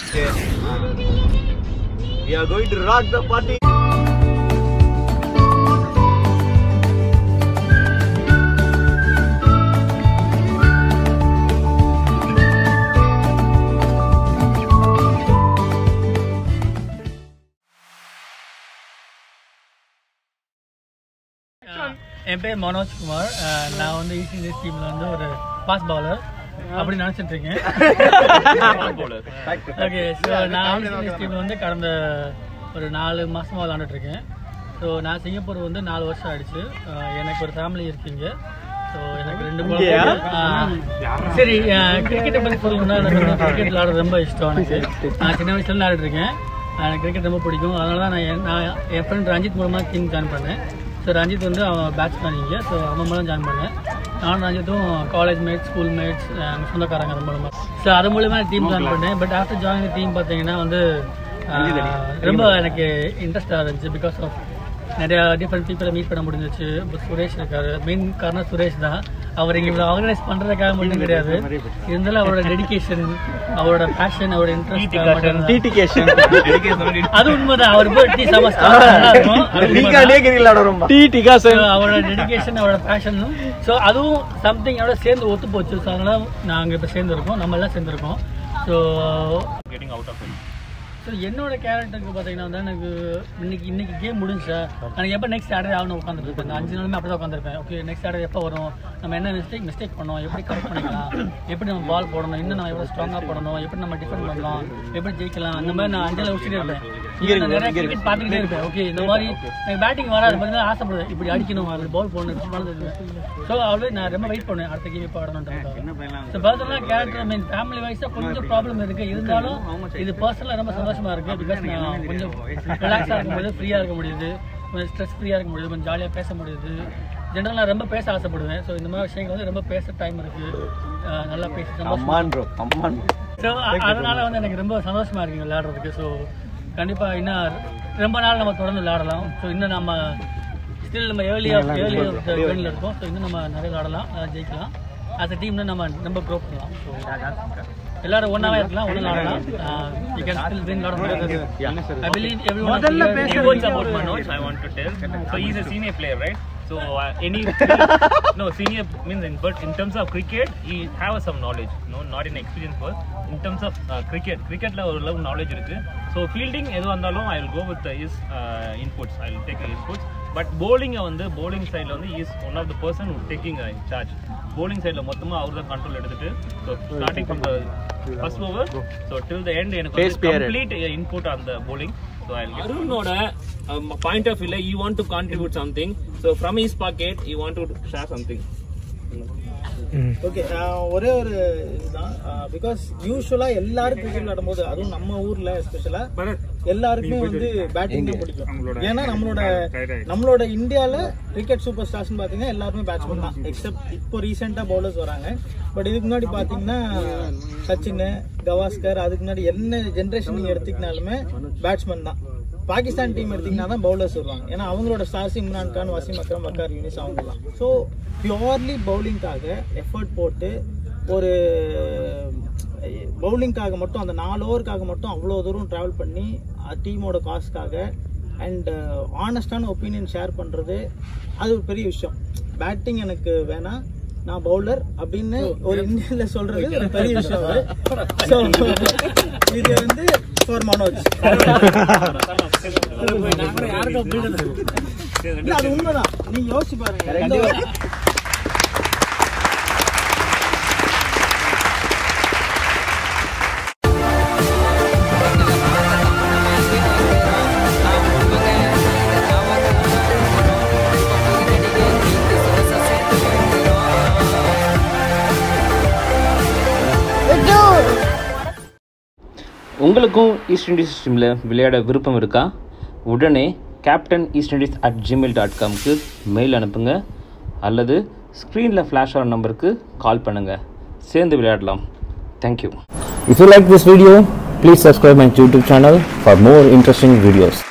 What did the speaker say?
Okay. We are going to rock the party. என் பேர் மனோஜ் குமார் அஹ் நான் வந்து ஈஸ்ட் இந்தியஸ் டீம்ல வந்து ஒரு பாஸ் பவுலர் அப்படி நினைச்சிட்டு இருக்கேன் ஓகே ஸோ நான் ஈஸ்ட் இந்தியஸ் டீம்ல வந்து கடந்த ஒரு நாலு மாசமா விளாண்டுட்டு இருக்கேன் ஸோ நான் சிங்கப்பூர் வந்து நாலு வருஷம் ஆயிடுச்சு அஹ் எனக்கு ஒரு ஃபேமிலி இருக்கீங்க ஸோ எனக்கு ரெண்டு குழந்தைங்க. அஹ் சரி கிரிக்கெட்டை பற்றி சொல்லணும்னா எனக்கு கிரிக்கெட் விளாட ரொம்ப இஷ்டம் எனக்கு நான் சின்ன வயசுல விளையாடிட்டு இருக்கேன் எனக்கு கிரிக்கெட் ரொம்ப பிடிக்கும் அதனால தான் நான் என் நான் என் ஃப்ரெண்ட் ரஞ்சித் மூலமாக டீம் ஜாயின் பண்ணேன் ஸோ ரஞ்சித் வந்து அவன் பேட்ஸ்மேன் இங்கே ஸோ அவன் மூலம் ஜாயின் பண்ணேன் நானும் ரஞ்சித்தும் காலேஜ் மேட்ஸ் ஸ்கூல் மேட்ஸ் சொந்தக்காரங்க அது மூலமாக ஸோ அது மூலமா டீம் ஜாயின் பண்ணேன் பட் ஆஃப்டர் ஜாயின் டீம் பார்த்தீங்கன்னா வந்து ஆஹ், ரொம்ப எனக்கு இன்ட்ரெஸ்டாக இருந்துச்சு பிகாஸ் ஆஃப் நிறைய டிஃப்ரெண்ட் பீப்புளை மீட் பண்ண முடிஞ்சிச்சு இப்போ சுரேஷ் இருக்காரு மெயின் காரணம் சுரேஷ் தான் அவர் இங்கே இவ்வளோ ஆர்கனைஸ் பண்ணுறதுக்காக மட்டும் கிடையாது இருந்தாலும் அவரோட டெடிகேஷன் அவரோட பேஷன் அவரோட இன்ட்ரெஸ்ட் Dedication. அது உண்மைதான் அவர் போய் டீ செம நல்லா இருக்கும் அது நீங்க உண்மைதான். அடிக்கிறீங்களா ரொம்ப டீ டிகாசன் So, அவரோட டெடிகேஷன் அவரோட பேஷனும் ஸோ அதுவும் சம்திங் அவரோட சேர்ந்து ஒத்து போச்சு ஸோ அதனால நாங்கள் இப்போ சேர்ந்துருக்கோம் நம்ம எல்லாம் சேர்ந்துருக்கோம் ஸோ ஸோ என்னோட கேரக்டருக்கு பார்த்தீங்கன்னா வந்து எனக்கு இன்னைக்கு இன்னைக்கு கேம் முடிஞ்சா எனக்கு எப்போ நெக்ஸ்ட் சாட்டர்டே ஆகணும் உட்காந்துருப்பேன் இந்த அஞ்சு நாளுமே அப்படி தான் உட்காந்துருப்பேன் ஓகே நெக்ஸ்ட் சாட்டர்டே எப்போ வரும் நம்ம என்ன மிஸ்டேக் மிஸ்டேக் பண்ணோம் எப்படி கரெக்ட் பண்ணிக்கலாம் எப்படி நம்ம பால் போடணும் இன்னும் நம்ம எவ்வளோ ஸ்ட்ராங்காக போடணும் எப்படி நம்ம டிஃபெண்ட் பண்ணலாம் எப்படி ஜெயிக்கலாம் அந்த மாதிரி நான் அஞ்சலில் வச்சுட்டே இருப்பேன் இங்க நான் நிறைய கிரிக்கெட் பார்த்துக்கிட்டே இருப்பேன் ஓகே இந்த மாதிரி எனக்கு பேட்டிங் வராது பார்த்தீங்கன்னா ஆசைப்படுவேன் இப்படி அடிக்கணும் அது பால் போடணும் இப்படி பண்ணது ஸோ ஆல்ரெடி நான் ரொம்ப வெயிட் பண்ணுவேன் அடுத்த கேம் இப்போ ஆடணுன்ட்டு ஸோ பர்சனலாக கேரக்டர் மீன் ஃபேமிலி வைஸாக கொஞ்சம் ப்ராப்ளம் இருக்கு இருந்தாலும் இது பர்சனலாக ரொம்ப சந்தோஷமா இருக்கு பிகாஸ் நான் கொஞ்சம் ரிலாக்ஸாக இருக்க முடியுது ஃப்ரீயாக இருக்க முடியுது கொஞ்சம் ஸ்ட்ரெஸ் ஃப்ரீயாக இருக்க முடியுது கொஞ்சம் ஜாலியாக பேச முடியுது ஜென்ரல் நான் ரொம்ப பேச ஆசைப்படுவேன் ஸோ இந்த மாதிரி விஷயங்கள் வந்து ரொம்ப பேச டைம் இருக்கு அஹ் நல்லா பேசி சந்தோஷமா அம்மான் ப்ரோ அம்மான் ஸோ அதனால வந்து எனக்கு ரொம்ப சந்தோஷமா இருக்குங்க விளையாடுறதுக்கு ஸோ கண்டிப்பா இன்னும் ரொம்ப நாள் நம்ம தொடர்ந்து விளையாடலாம் ஸோ இன்னும் நம்ம ஸ்டில் நம்ம ஏர்லியாக ஏர்லியாக ட்ரெயினில் இருக்கோம் ஸோ இன்னும் நம்ம நிறைய விளையாடலாம் அஹ் ஜெயிக்கலாம் as a டீம்னு நம்ம ரொம்ப க்ரோ பண்ணலாம் ஸோ எல்லாரும் ஒன்றாவே இருக்கலாம் ஒன்று விளாடலாம் you can still win lot of I believe every முதல்ல few words about Manoj I want to tell. So he's a senior player, right? So uh, any no senior means in but in terms of cricket he have some knowledge, no not in experience first. In terms of uh, cricket, cricketல ஒரு அளவு knowledge இருக்கு. So fielding எது வந்தாலும் I will go with his uh, inputs. I will take his inputs. But bowling வந்து bowling சைடில் வந்து is one of the person taking charge bowling சைடில் மொத்தமாக அவர் தான் கண்ட்ரோல் எடுத்துட்டு so starting from the first over so till the end எனக்கு Pace period. Complete input அந்த bowling ஸோ ஐ அருணோட பாயிண்ட் ஆஃப் வியூல you want to contribute something so from his pocket you want to share something okay ஒரே ஒரு இதுதான் because யூஸ்வலா எல்லாரும் cricket விளையாடும் அதுவும் நம்ம ஊர்ல எஸ்பெஷலா எல்லாருக்குமே வந்து பேட்டிங் தான் பிடிக்கும் ஏன்னா நம்மளோட நம்மளோட இந்தியால கிரிக்கெட் சூப்பர் ஸ்டார்ஸ்னு பாத்தீங்கன்னா எல்லாருமே பேட்ஸ்மேன் தான் எக்ஸப்ட் இப்போ ரீசெண்டா பவுலர்ஸ் வராங்க பட் இதுக்கு முன்னாடி பாத்தீங்கன்னா சச்சின் கவாஸ்கர் அதுக்கு முன்னாடி என்ன ஜென்ரேஷன் நீங்க எடுத்துக்கினாலுமே பேட்ஸ்மேன் தான் பாகிஸ்தான் டீம் எடுத்தீங்கன்னா தான் பவுலர்ஸ் வருவாங்க ஏன்னா அவங்களோட ஸ்டார்ஸ் இம்ரான் கான் வசீம் அக்ரம் வக்கார் யூனிஸ் அவங்கலாம் ஸோ பியோர்லி பவுலிங்காக எஃபர்ட் போட்டு ஒரு பவுலிங்காக மட்டும் அந்த நாலு ஓவருக்காக மட்டும் அவ்வளோ தூரம் ட்ராவல் பண்ணி டீமோட காஸ்க்காக அண்ட் ஆனஸ்டான ஒப்பீனியன் ஷேர் பண்ணுறது அது ஒரு பெரிய விஷயம் பேட்டிங் எனக்கு வேணாம் நான் பவுலர் அப்படின்னு ஒரு இந்தியாவில் சொல்றது ஒரு பெரிய விஷயம் அது. So, இது வந்து ஃபார் மனோஜ் இல்ல, அது உண்மைதான் நீங்க யோசிச்சு பாருங்க எந்த ஒரு- உங்களுக்கும் ஈஸ்ட் இண்டியஸ் டீமில் விளையாட விருப்பம் இருக்கா உடனே captain East Indies at Gmail dot காம்க்கு மெயில் அனுப்புங்க அல்லது ஸ்க்ரீனில் ஃப்ளாஷ் ஆகிற நம்பருக்கு கால் பண்ணுங்கள் சேர்ந்து விளையாடலாம் thank you If you like this video, please subscribe my YouTube channel for more interesting videos.